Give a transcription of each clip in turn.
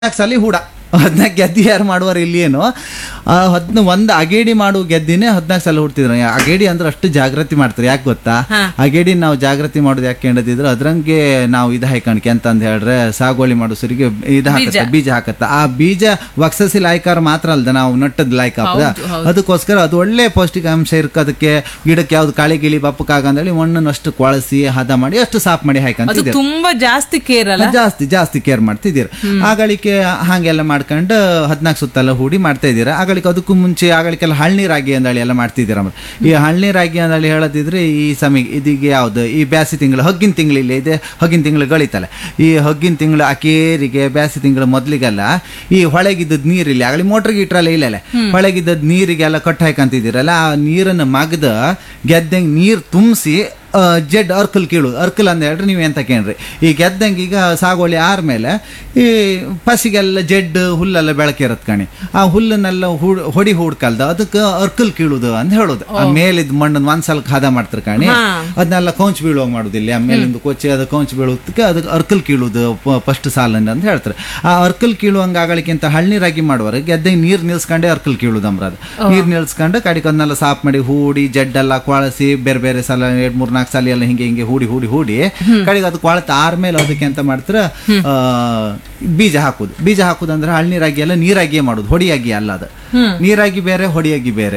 ಹದಿನಾಲ್ಕು ಸಲ ಹೂಡ ಹದಿನಾಲ್ಕು ಗೆದ್ದಿ ಯಾರು ಮಾಡುವಾರ ಇಲ್ಲಿ ಏನು ಹದ್ನ ಒಂದು ಅಗೇಡಿ ಮಾಡು ಗೆದ್ದಿನೇ ಹದಿನಾಲ್ಕು ಸಲ ಹುಡ್ತಿದ್ರು ಅಗೇಡಿ ಅಂದ್ರೆ ಅಷ್ಟು ಜಾಗೃತಿ ಮಾಡ್ತಾರೆ ಯಾಕೆ ಗೊತ್ತಾ ಅಗೇಡಿ ನಾವು ಜಾಗೃತಿ ಮಾಡೋದು ಯಾಕೆ ಹೇಳಿದ್ರು ಅದ್ರಂಗೆ ನಾವು ಇದು ಹಾಯ್ಕಣ್ಕೆ ಅಂತ ಅಂದ್ ಹೇಳ್ರೆ ಸಾಗುವಳಿ ಮಾಡೋ ಸರಿಗೆ ಇದು ಹಾಕತ್ತ ಬೀಜ ಹಾಕತ್ತ ಆ ಬೀಜ ವಕ್ಸಸಿ ಲಾಯ್ಕಾರ ಮಾತ್ರ ಅಲ್ದ ನಾವು ನಟ್ಟದ್ ಲಾಯ್ಕ ಅದಕ್ಕೋಸ್ಕರ ಅದು ಒಳ್ಳೆ ಪೌಷ್ಟಿಕಾಂಶ ಇರ್ಕೋದಕ್ಕೆ ಗಿಡಕ್ಕೆ ಯಾವ್ದು ಕಾಳಿ ಗಿಳಿ ಬಪ್ಪಕ್ಕಾಗಂದೇಳಿ ಮಣ್ಣನ್ನು ಅಷ್ಟು ಕೊಳಸಿ ಹದ ಮಾಡಿ ಅಷ್ಟು ಸಾಫ್ ಮಾಡಿ ಅದು ಹಾಯ್ಕಂತಿದ್ದೀರಿ ತುಂಬಾ ಜಾಸ್ತಿ ಕೇರ್ ಅಲ್ಲ ಜಾಸ್ತಿ ಜಾಸ್ತಿ ಕೇರ್ ಮಾಡ್ತಿದ್ದೀರ ಆಗಳಿಕೆ ಹಾಗೆಲ್ಲ ಮಾಡ್ಕೊಂಡು ಹದಿನಾಲ್ಕು ಸುತ್ತೆಲ್ಲ ಹೂಡಿ ಮಾಡ್ತಾ ಇದ್ದೀರಾ ಆಗಳಿಕೆ ಅದಕ್ಕೂ ಮುಂಚೆ ಆಗಳಿಕೆಲ್ಲ ಹಳ್ನೀರಾಗಿ ಅಂದಳಿ ಎಲ್ಲ ಮಾಡ್ತಿದ್ದೀರ ಈ ಹಳ್ನೀರಾಗಿ ಅಂದಳಿ ಹೇಳದಿದ್ರೆ ಈ ಸಮಯ ಇದೀಗ ಯಾವ್ದು ಈ ಬ್ಯಾಸಿ ತಿಂಗಳು ಹಗ್ಗಿನ ತಿಂಗಳಿಲ್ಲ ಇದೆ ಹಗ್ಗಿನ ತಿಂಗಳು ಗಳಿತಲ್ಲ ಈ ಹಗ್ಗಿನ ತಿಂಗಳು ಆ ಕೇರಿಗೆ ಬ್ಯಾಸಿ ತಿಂಗಳು ಮೊದ್ಲಿಗೆಲ್ಲ ಈ ಹೊಳೆಗಿದ್ದದ್ ನೀರಿಲ್ಲ ಆಗಲಿ ಮೋಟ್ರ್ ಗೀಟ್ರಲ್ಲ ಇಲ್ಲ ಹೊಳೆಗಿದ್ದದ್ ನೀರಿಗೆಲ್ಲ ಕಟ್ಟು ಹಾಕಂತಿದ್ದೀರಲ್ಲ ಆ ನೀರನ್ನು ಮಗ್ದ ಗೆದ್ದಂಗೆ ನೀರು ತುಂಬಿಸಿ ಜೆಡ್ ಅರ್ಕಲ್ ಕೀಳು ಅರ್ಕಲ್ ಅಂತ ಹೇಳ್ರಿ ನೀವು ಎಂತ ಕೇಳ್ರಿ ಈ ಗೆದ್ದಂಗೆ ಈಗ ಸಾಗುವಳಿ ಆದ್ಮೇಲೆ ಈ ಫಸಿಗೆಲ್ಲ ಜೆಡ್ ಹುಲ್ಲೆಲ್ಲ ಬೆಳಕಿರತ್ ಕಣಿ ಆ ಹುಲ್ಲನ್ನೆಲ್ಲ ಹುಡ್ ಹೊಡಿ ಹುಡ್ಕಲ್ದ ಅದಕ್ಕೆ ಅರ್ಕಲ್ ಕೀಳುದು ಅಂತ ಹೇಳೋದು ಆ ಮೇಲಿದ್ ಮಣ್ಣನ್ನು ಒಂದ್ಸಲ ಹದ ಮಾಡ್ತಾರೆ ಕಣಿ ಅದನ್ನೆಲ್ಲ ಕೌಂಚ್ ಬೀಳುವಾಗ ಮಾಡುದಿಲ್ಲ ಆ ಮೇಲಿಂದ ಕೊಚ್ಚಿ ಅದು ಕೌಂಚ್ ಬೀಳೋದಕ್ಕೆ ಅದಕ್ಕೆ ಅರ್ಕಲ್ ಕೀಳುದು ಫಸ್ಟ್ ಸಾಲನ್ನ ಅಂತ ಹೇಳ್ತಾರೆ ಆ ಅರ್ಕಲ್ ಕೀಳುವಂಗ ಆಗಲಿಕ್ಕಿಂತ ಹಳ್ನೀರಾಗಿ ಮಾಡುವಾಗ ಗೆದ್ದಂಗೆ ನೀರು ನಿಲ್ಸ್ಕೊಂಡೆ ಅರ್ಕಲ್ ಕೀಳುದಮ್ರ ಅದು ನೀರು ನಿಲ್ಸ್ಕೊಂಡು ಕಡಿಗೆ ಅದನ್ನೆಲ್ಲ ಸಾಫ್ ಮಾಡಿ ಹೂಡಿ ಜಡ್ಡೆಲ್ಲ ಕೊಳಸಿ ಬೇರೆ ಬೇರೆ ಸಲ ಎರಡ್ ಮೂರ್ ನಾಲ್ಕು ಸಲ ಎಲ್ಲ ಹಿಂಗೆ ಹಿಂಗೆ ಹೂಡಿ ಹೂಡಿ ಹೂಡಿ ಕಡೆಗೆ ಅದು ಕೊಳತ ಆರ್ಮೇಲೆ ಅದಕ್ಕೆ ಅಂತ ಮಾಡ್ತಾರೆ ಆ, ಬೀಜ ಹಾಕುದು ಬೀಜ ಹಾಕುದಂದ್ರೆ ಹಳ್ನೀರಾಗಿ ಎಲ್ಲ ನೀರಾಗಿಯೇ ಮಾಡುದು ಹೊಡಿಯಾಗಿ ಅಲ್ಲ ಅದು ನೀರಾಗಿ ಬೇರೆ ಹೊಡಿಯಾಗಿ ಬೇರೆ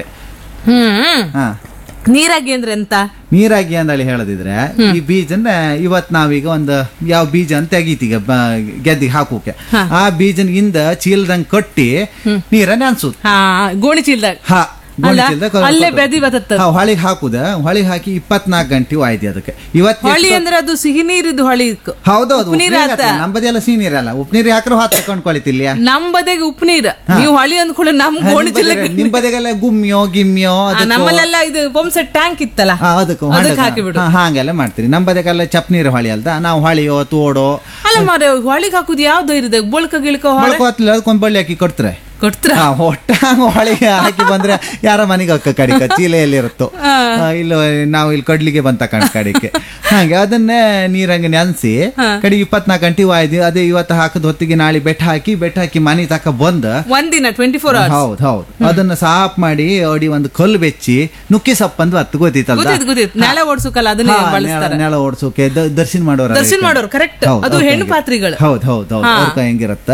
ಹ್ಮ್ ಹಾ ನೀರಾಗಿ ಅಂದ್ರೆ ಎಂತ ನೀರಾಗಿ ಅಂದಳಿ ಹೇಳದಿದ್ರೆ ಈ ಬೀಜನ ಇವತ್ ನಾವೀಗ ಒಂದು ಯಾವ ಬೀಜ ಅಂತ ತೆಗೀತೀಗ ಗೆದ್ದಿಗೆ ಹಾಕೋಕೆ ಆ ಬೀಜನ ಇಂದ ಚೀಲದಂಗ್ ಕಟ್ಟಿ ನೀರ ನೆನ್ಸುದು ಹಾ ಗೋಣಿ ಚೀಲ್ದಾಗ ಹಾ ಗೋಣಿ ಅಲ್ಲ, ಚೀಲ್ದಾಗ ಕೊ- ಅಲ್ಲೇ ಕೊಟ್ಟದ್ದು. ಬೆದಿ ಬತ್ತದ ಹಾ, ಹೊಳಿಗೆ ಹಾಕುದ ಹೊಳಿಗೆ ಹಾಕಿ ಇಪ್ಪತ್ನಾಲ್ಕು ಗಂಟೆ ಆಯ್ತು ಅದಕ್ಕೆ ಇವತ್ತು ಹೊಳಿ ಅಂದ್ರೆ ಅದು ಸಿಹಿ ನೀರಿದ್ದು ಹೊಳಿ ಇಕ್ಕು. ಹೌದೌದು ಉಪ್ಪು ನೀರ್ ಆತ. ನಮ್ಮದೆಲ್ಲ ಸಿಹಿ ನೀರಲ್ಲ ಉಪ್ಪು ನೀರು ಹಾಕ್ರು ಹಾತ್ ಕೊಂಡ್ಕೊಳಿತಿಲ್ಲ ನಮ್ ಬದಿಗೆ ಉಪ್ಪು ನೀರ್ ನೀವು ಹೊಳಿ ಅಂದ್ಕೊಳ್ಳಿ ನಮ್ ಗೋಣಿ ಚೀಲಕ್ಕೆ ನಿಮ್ ಬದಿಗೆಲ್ಲ ಗುಮ್ಮಿಯೋ ಗಿಮ್ಮಿಯೋ ಆ, ಅದಕ್ಕೋ- ನಮ್ಮಲ್ಲೆಲ್ಲ ಇದು ಪಂಪ್ಸೆಟ್ ಟ್ಯಾಂಕ್ ಇತ್ತಲ್ಲ ಹಾ, ಅದಕ್ಕೂ ಅದಕ್ಕೆ ಹೊಂಡದ- ಹಾಕಿಬಿಡು ಹಾ, ಹಾಗೆಲ್ಲ ಮಾಡ್ತೀರಿ ನಮ್ಮ ಬದಿಗೆಲ್ಲ ಚಪ್ ನೀರು ಹೊಳಿ ಅಲ್ದ ನಾವು ಹೊಳಿಯೋ ತೋಡೋ ಅಲ್ಲ ಮಾರೆ ಹೊಳಿಗೆ ಹಾಕುದು ಯಾವ್ದು ಇರುತ್ತೆ ಬೋಳ್ಕ ಗಿಳ್ಕ ಹೊಳೆ ಮೊಳಕೋತ್ಲ ಅದಕ್ಕೊಂದು ಬಳ್ಳಿ ಹಾಕಿ ಕೊಡ್ತಾರೆ ಕೊಡ್ತ್ರ ಹಾ ಒಟ್ಟ ಹೊಳಿಗೆ ಹಾಕಿ ಬಂದ್ರೆ ಯಾರ ಮನೆಗೆ ಅಕ್ಕ ಕಡಿಕ ಚೀಲೆಯಲ್ಲಿ ಇರುತ್ತೋ ಇಲ್ಲ ನಾವು ಇಲ್ಲಿ ಕಡ್ಲಿಗೆ ಬಂತ ಕಣ್ ಕಡಿಕೆ ಹಾಗೆ ಅದನ್ನೇ ನೀರಂಗೆ ನೆನ್ಸಿ ಕಡೆಗೆ ಇಪ್ಪತ್ನಾಲ್ಕು ಗಂಟೆ ವಾಯ್ದು ಅದೇ ಇವತ್ತು ಹಾಕದ ಹೊತ್ತಿಗೆ ನಾಳೆ ಬೆಟ್ಟ ಹಾಕಿ ಬೆಟ್ಟ ಹಾಕಿ ಮನೆ ತಕ ಬಂದ ಒಂದಿನ ಟ್ವೆಂಟಿ ಫೋರ್ ಅವರ್ಸ್ ಹೌದ್ ಹೌದ್ ಅದನ್ನ ಸಾಫ್ ಮಾಡಿ ಅಡಿ ಒಂದು ಕಲ್ಲು ಬೆಚ್ಚಿ ನುಕ್ಕಿ ಸೊಪ್ಪು ಅಂದ್ ಹತ್ತು ಗೊತ್ತಿತ್ತಲ್ಲ ಗೊತ್ತಿತ್ತು ಗೊತ್ತಿತ್ತು ನೆಲ ಓಡಿಸೋಕಲ್ಲ ಅದನ್ನೇ ಬಳಸ್ತಾರೆ ನೆಲ ಓಡಿಸೋಕೆ ದರ್ಶನ ಮಾಡೋರ ದರ್ಶನ ಮಾಡೋರು ಕರೆಕ್ಟ್ ಅದು ಹೆಣ್ಣು ಪಾತ್ರಿಗಳು ಹೌದ್ ಹೌದ್ ಹೌದ್ ಅವ್ರ ಕೈ ಹೆಂಗಿರತ್ತ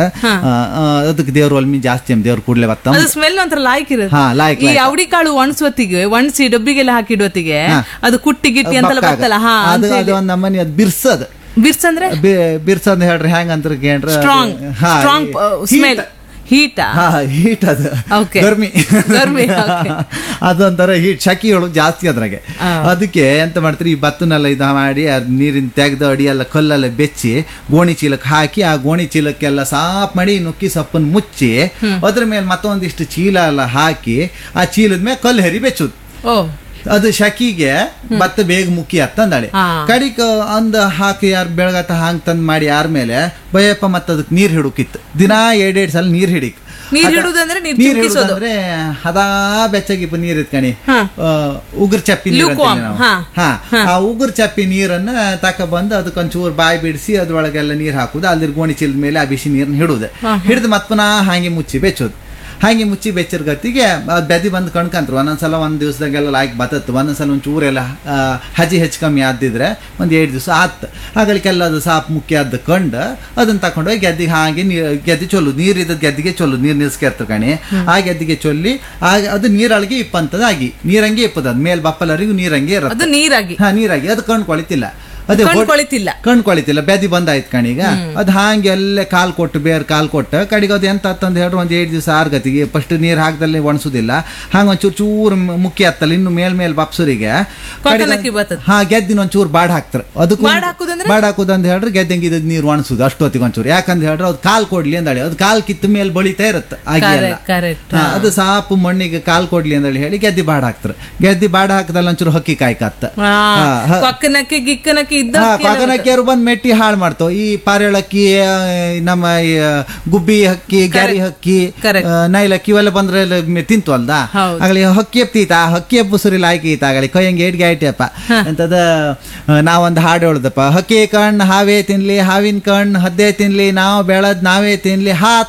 ಅದಕ್ಕೆ ದೇವ್ರ ಒಲ್ಮಿ ಜಾಸ್ತಿ ದೇವ್ರ ಕೂಡ್ಲೆ ಬತ್ತ ಅದು ಸ್ಮೆಲ್ ಒಂಥರ ಲಾಯ್ಕ್ ಇರುತ್ತೆ ಹಾ ಲಾಯ್ಕ್ ಈ ಅವಡಿ ಕಾಳು ಒಣಸುವತ್ತಿಗೆ ಒಣಸಿ ಡಬ್ಬಿಗೆಲ್ಲ ಹಾಕಿಡೋತ್ತಿಗೆ ಅದು ಕುಟ್ಟಿ ಗಿಟ್ಟಿ ಅಂತೆಲ್ಲ ಬರ್ತಲ್ಲ ಹಾ ಅದು ಅದು ಒಂದ್ ನಮ್ಮನೆ ಅದು ಬಿರ್ಸದ್ ಬಿರ್ಸ್ ಅಂದ್ರೆ ಬಿರ್ಸಂದ್ ಹೇಳ್ರಿ ಹೆಂಗ್ ಅಂತ ಕೇಳ್ರ ಸ್ಟ್ರಾಂಗ್ ಸ್ಟ್ರಾಂಗ್ ಸ್ಮೆಲ್ ಹೀಟಾ ಹಾ ಹೀಟ್ ಅದು Okay. ಗರ್ಮಿ ಗರ್ಮಿ, okay. ಅದೊಂಥರ ಹೀಟ್ ಶಕಿಗಳು ಜಾಸ್ತಿ ಅದ್ರಾಗೆ ಅದಕ್ಕೆ ಎಂತ ಮಾಡ್ತೀರಿ ಈ ಭತ್ತನೆಲ್ಲ ಇದು ಮಾಡಿ ಅದ್ ನೀರಿನ ತೆಗ್ದು ಅಡಿ ಎಲ್ಲ ಕಲ್ಲೆಲ್ಲ ಬೆಚ್ಚಿ ಗೋಣಿ ಚೀಲಕ್ಕೆ ಹಾಕಿ ಆ ಗೋಣಿ ಚೀಲಕ್ಕೆಲ್ಲ ಸಾಫ್ ಮಾಡಿ ನುಕ್ಕಿ ಸೊಪ್ಪನ್ನು ಮುಚ್ಚಿ ಅದ್ರ ಮೇಲೆ ಮತ್ತೊಂದಿಷ್ಟು ಚೀಲ ಎಲ್ಲ ಹಾಕಿ ಆ ಚೀಲದ ಮೇಲೆ ಕಲ್ಲು ಹೆರಿ ಬೆಚ್ಚುದು ಓ ಅದು ಶಕಿಗೆ ಭತ್ತ ಬೇಗ ಮುಕ್ಕಿ ಹತ್ತಂದಾಳೆ ಹಾ. ಕಡಿಕ ಅಂದ ಹಾಕಿ ಯಾರು ಬೆಳಗತ್ತ ಹಾಂಗ್ ತಂದ್ ಮಾಡಿ ಯಾರ ಮೇಲೆ ಭಯಪ್ಪ ಮತ್ತ ಅದಕ್ಕೆ ನೀರ್ ಹಿಡುಕಿತ್ತು ದಿನಾ ಎರಡೆರಡು ಸಲ ನೀರ್ ಹಿಡಿಕ್ ನೀರ್ ಅದ- ಹಿಡುದಂದ್ರೆ ನೀರ್ ನೀರ್ ಚಿಮ್ಕಿಸೋದು. ಹಿಡುದಂದ್ರೆ ಹದಾ ಬೆಚ್ಚಗಿ ನೀರ್ ಇತ್ಕಣಿ ಹಾ. ಉಗುರ್ ಚಪ್ಪಿ ನೀರ್ Lukewarm, ಅಂತೀವಿ ನಾವು. ಹಾ. ಹಾ ಆ ಉಗುರ್ ಚಪ್ಪಿ ನೀರನ್ನ ತಕ ಬಂದು ಅದಕ್ಕೊಂಚೂರು ಬಾಯಿ ಬಿಡಿಸಿ ಅದ್ರೊಳಗೆಲ್ಲ ನೀರ್ ಹಾಕುದು ಅಲ್ಲಿ ಗೋಣಿ ಚೀಲದ ಮೇಲೆ ಆ ಬಿಸಿ ನೀರನ್ನ ಹಿಡುದು ಹಿಡಿದು ಮತ್ ಪುನಃ ಹಾಗೆ ಮುಚ್ಚಿ ಬೆಚ್ಚೋದು ಹಾಗೆ ಮುಚ್ಚಿ ಬೆಚ್ಚರ್ ಗತಿಗೆ ಅದ್ ಬೆದಿ ಬಂದು ಕಣ್ಕಂತ್ರು ಒಂದೊಂದ್ಸಲ ಒಂದ್ ದಿವಸದಾಗೆಲ್ಲ ಲಾಯ್ಕ್ ಬತ್ತತ್ತು ಒಂದೊಂದ್ಸಲ ಒಂದ್ ಚೂರೆಲ್ಲ ಆ, ಹಜಿ ಹೆಚ್ಚು ಕಮ್ಮಿ ಆದಿದ್ರೆ ಒಂದ್ ಎರಡು ದಿವಸ ಆತ್ ಆಗಲಿಕ್ಕೆಲ್ಲ ಅದು ಸಾಪ್ ಮುಖ್ಯ ಆದ ಕಂಡು ಅದನ್ನ ತಕೊಂಡೋಗಿ ಗೆದ್ದಿಗೆ ಹಾಗೆ ನೀರ್ ಗೆದ್ದಿ ಚೊಲ್ಲು ನೀರ್ ಇದ್ದದ್ ಗೆದ್ದಿಗೆ ಚೊಲ್ಲು ನೀರ್ ನಿಲ್ಸ್ಕೆರ್ತ ಕಣಿ ಆ ಗೆದ್ದಿಗೆ ಚೊಲ್ಲಿ ಆಗ ಅದು ನೀರೊಳಗೆ ಇಪ್ಪಂತದಾಗಿ ನೀರಂಗೆ ಇಪ್ಪದ ಅದ್ ಮೇಲ್ ಬಪ್ಪಲರಿಗೂ ನೀರಂಗೆ ಇರುತ್ತೆ ಅದು ನೀರಾಗಿ ಹಾ ನೀರಾಗಿ ಅದು ಕಣ್ ಕೊಳಿತಿಲ್ಲ ಅದೇ ಕಣ್ ಹೊಡ್- ಕೊಳಿತಿಲ್ಲ. ಕಣ್ ಕೊಳಿತಿಲ್ಲ ಬೆದಿ ಬಂದಾಯ್ತು ಕಣೀಗ ಅದು ಹಾಂಗೆ ಅಲ್ಲೇ ಕಾಲ್ ಕೊಟ್ಟು ಬೇರೆ ಕಾಲ್ ಕೊಟ್ಟು ಕಡೆಗೆ ಅದು ಎಂತ ಅಂತಂದು ಹೇಳ್ರಿ ಒಂದ್ ಏಳು ದಿವಸ ಆರ್ ಗತಿಗೆ ಫಸ್ಟ್ ನೀರ್ ಹಾಕ್ದಲ್ಲಿ ಒಣಸುದಿಲ್ಲ ಹಂಗ ಒಂಚೂರು ಚೂರು ಮ್- ಮುಖ್ಯ ಹತ್ತಲ್ಲ ಇನ್ನು ಮೇಲ್ ಮೇಲ್ ಬಪ್ಸರಿಗೆ ಕೊಕ್ಕನಕ್ಕಿ ಬರ್ತದೆ. ಹಾ ಗೆದ್ದಿನ ಒಂಚೂರು ಬಾಡ್ ಹಾಕ್ತಾರೆ ಅದಕ್ಕೂ ಬಾಡ್ ಹಾಕುದಂದ್ರೆ? ಬಾಡ್ ಹಾಕುದಂತ ಹೇಳ್ರಿ ಗೆದ್ದಂಗೆ ಇದ್ ನೀರು ಒಣಸುದು ಅಷ್ಟೊತ್ತಿಗೆ ಒಂಚೂರು ಯಾಕಂತ ಹೇಳ್ರಿ ಅದು ಕಾಲ್ ಕೊಡ್ಲಿ ಅಂದಳಿ ಅದು ಕಾಲ್ ಕಿತ್ತ ಮೇಲೆ ಬಳಿತಾ ಇರುತ್ತೆ ಹಾಗೆ ಎಲ್ಲ. Correct, correct. ಹಾ, ಅದು ಸಾಪು ಮಣ್ಣಿಗೆ ಕಾಲ್ ಕೊಡ್ಲಿ ಅಂದೇಳಿ ಹೇಳಿ ಗೆದ್ದಿ ಬಾಡ್ ಹಾಕ್ತಾರೆ ಗೆದ್ದಿ ಬಾಡ್ ಹಾಕದಲ್ಲ ಒಂಚೂರು ಹಕ್ಕಿ ಕಾಯ್ಕತ್ತ ಹಾ, ಹ- ಕೊಕ್ಕನಕ್ಕೆ ಗಿಕ್ಕನಕ್ಕೆ ಇದ್ದ ಹಾ ಕಾಕನಕ್ಕಿಯರು ಬಂದ್ ಮೆಟ್ಟಿ ಹಾಳು ಮಾಡ್ತಾವ ಈ ಪಾರೇಳಕ್ಕಿ ಆ, ನಮ್ಮ ಈ, ಆ, ಗುಬ್ಬಿ ಹಕ್ಕಿ ಗ್ಯಾರಿ ಹಕ್ಕಿ Correct. ಆ, ನೈಲಕ್ಕಿ ಇವೆಲ್ಲ ಬಂದ್ರೆ ಎಲ್ಲ ಮೆ- ತಿಂತು ಅಲ್ದ ಹೌದು. ಆಗಲಿ ಹಕ್ಕಿ ಎಪ್ತೀತ ಆ ಹಕ್ಕಿ ಎಬ್ಬುಸುರಿಲ್ಲ ಆಯ್ಕೆ ಈತ ಆಗಲಿ ಕೊಯ್ಯಂಗೆ ಏಟ್ಗೆ ಆಯ್ತಪ್ಪ ಅಂತದ ಆ, ನಾವೊಂದು ಹಾಡು ಹೇಳುದಪ್ಪ ಹಕ್ಕಿ ಕಣ್ ಹಾವೇ ತಿನ್ಲಿ ಹಾವಿನ ಕಣ್ ಹದ್ದೆ ತಿನ್ಲಿ ನಾವು ಬೆಳದ್ ನಾವೇ ತಿನ್ಲಿ ಹಾ